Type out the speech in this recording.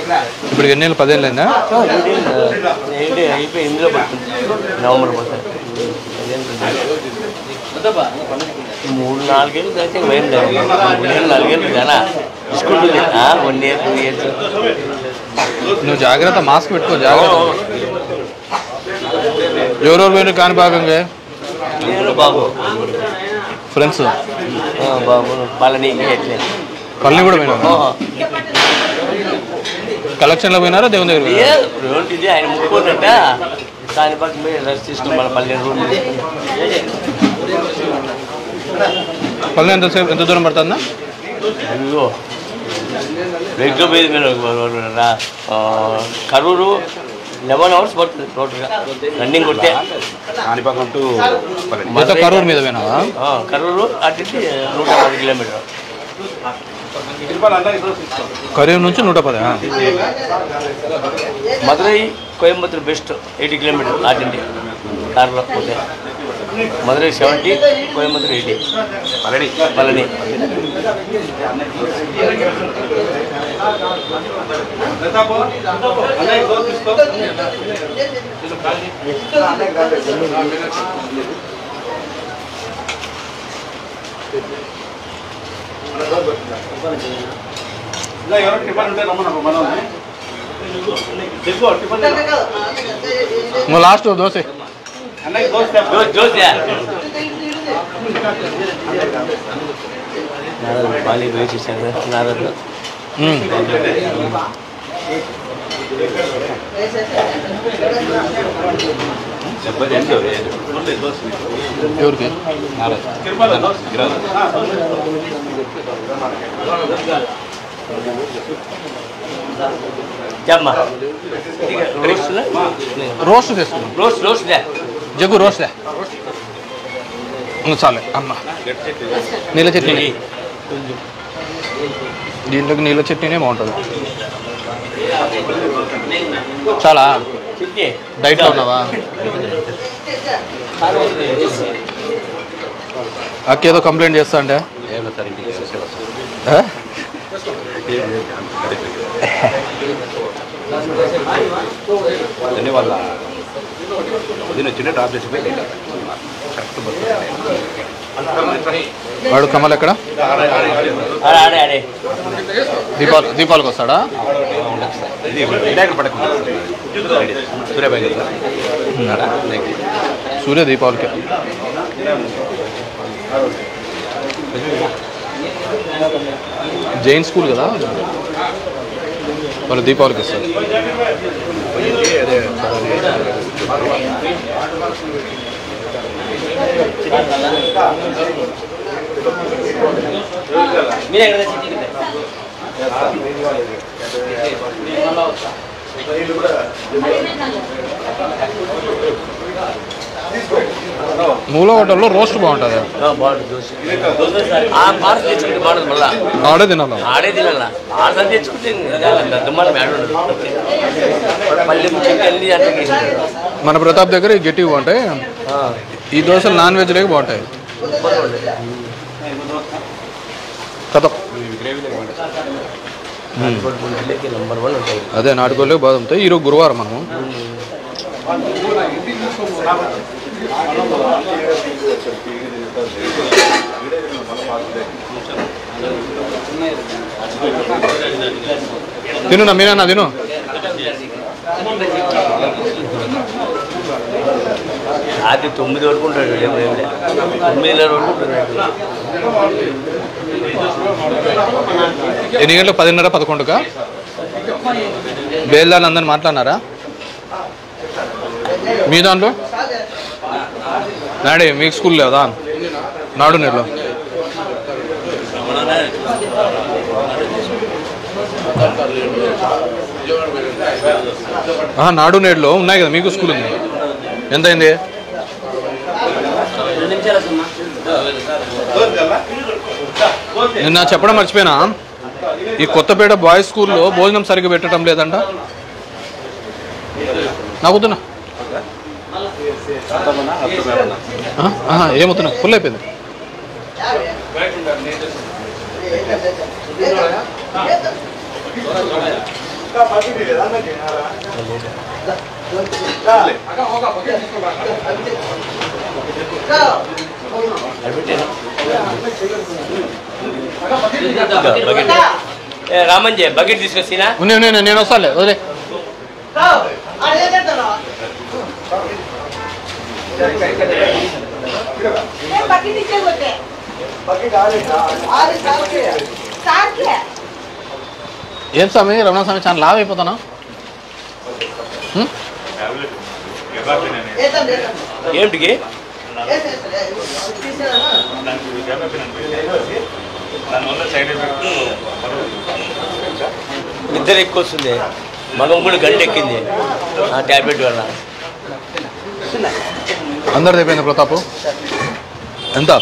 ఇప్పుడు ఎన్ని నెలలు పదేళ్ళు అయిందా ఏంటి అయిపోయి ఇందులో పడుతుంది నవంబర్ పడుతుంది మూడు నాలుగేళ్ళు అయితే భయం లేదు మూడేళ్ళు నాలుగేళ్ళు కదా school one year two years నువ్వు జాగ్రత్త మాస్క్ పెట్టుకో జాగ్రత్త ఎవరెవరు పోయిన కాని భాగంగా నేను బాబు ఫ్రెండ్స్ ఆ, బాబు పళని ఎట్లే పళ్ళని కూడా పోయినా కలెక్షన్లో పోయినారా దేవుని దగ్గర పోయినారా? ఏంటిది ఆయన ముక్కోనట దాని పక్కన పోయి రెస్ట్ తీసుకుని మన పల్లెని రూమ్ పళ్ళని ఎంత సేపు ఎంత దూరం పడుతుందా అయ్యో రెగ్యులర్ పోయేది మీరు రా- ఆ, కరూరు లెవెన్ అవర్స్ పడుతుంది టోటల్గా రన్నింగ్ కొడితే కాణిపాకం టు పల్లెని మొత్తం కరూరు మీద పోయినావా ఆ, కరూరు అటు నుంచి నూట పది కిలోమీటర్ కరీం నుంచి నూట పది ఆ. Madurai Coimbatore best eighty kilometre అటు కార్లో పోతే మదురై సెవెంటీ కోయంబత్తూరు ఎయిటీ పల్లెని పళని ఇంకా లాస్ట్ దోశ జోస్ జోస్యా నారదు పాలి వేసి చేశాను కదా నారదు ఉమ్. ఎవరికి జమ్మా రోస్ట్లా రోస్ట్ తీసుకున్నాం రోస్ట్ రోస్ట్లే జగ్గు రోస్ట్లే ఇంకా చాలే అమ్మ నీళ్ళ చట్నీ దీంట్లోకి నీళ్ళ చట్నీనే బాగుంటుంది చాలా చిట్టి డైట్లో ఉన్నావా అక్క ఏదో కంప్లైంట్ చేస్తా అంటే ఆ? అదే వాళ్ళ ఉదయం చిన్న డ్రాప్ చేసిపోయి కరెక్ట్ బస్సు వాడు కమల్ ఎక్కడ ఆడే ఆడే ఆడే దీపాలు దీపాలకు వస్తాడా ఇది వినాయకుడు పడకుండా సూర్యాబాయి కదా ఉన్నాడా? Thank you. సూర్య దీపావళికి జైన్ స్కూల్ కదా వాళ్ళు దీపావళికి ఇస్తారు అదే మీరే కదా చిట్టి కదా మూల హోటల్లో రోస్ట్ బాగుంటుంది బాగుంటుంది దోశ ఆ పార్సల్ తెచ్చుకుంటే బాగుంటుంది మళ్ళా ఆడే తినాలి ఆడే తినాల పార్సల్ తెచ్చుకుంటే దుమ్మాలు మేడ ఉండదు మళ్ళీ చిట్టి అన్ని అంటే మన ప్రతాప్ దగ్గర ఈ గట్టి బాగుంటాయి ఈ దోశలు నాన్ వెజ్ లేక బాగుంటాయి కథ నంబర్ వన్ ఉంటాయి అదే నాటుకోలేక బాగుంటాయి ఈరోజు గురువారం మనము తిను నా మీనా తిను అది తొమ్మిది వరకు ఉంటాడు ఏం ఏం లే. తొమ్మిదిన్నర వరకు ఉంటాడు ఎన్ని గంటలకు పదిన్నర పదకొండుకా బేల్దాన్ అందరిని మాట్లాడినారా మీ దాంట్లో నాడే మీకు స్కూల్ లేదా నాడు నేడులో ఆహా, నాడు నేడులో ఉన్నాయి కదా మీకు స్కూల్ ఉంది ఎంత అయింది నిన్న చెప్పడం మర్చిపోయినా ఈ కొత్తపేట బాయ్స్ స్కూల్లో భోజనం సరిగ్గా పెట్టడం లేదంట నాకుతున్నా ఏమవుతున్నా ఫుల్ అయిపోయింది బకెట్ ఏ రామంజీ బకెట్ తీసుకొచ్చినా ఉన్నాయి ఉన్నాయి ఉన్నాయి. నేను వస్తాలే వదిలే बाकी नीचे होते साथ है ఏం స్వామి రమణ స్వామి చాలా లావ్ అయిపోతాను ఏమిటికి నిద్ర ఎక్కువ వస్తుంది మగం కూడా గంట ఎక్కింది ఆ ట్యాబ్లెట్ వల్ల అందరిది అయిపోయింది ప్రతాపు ఎంత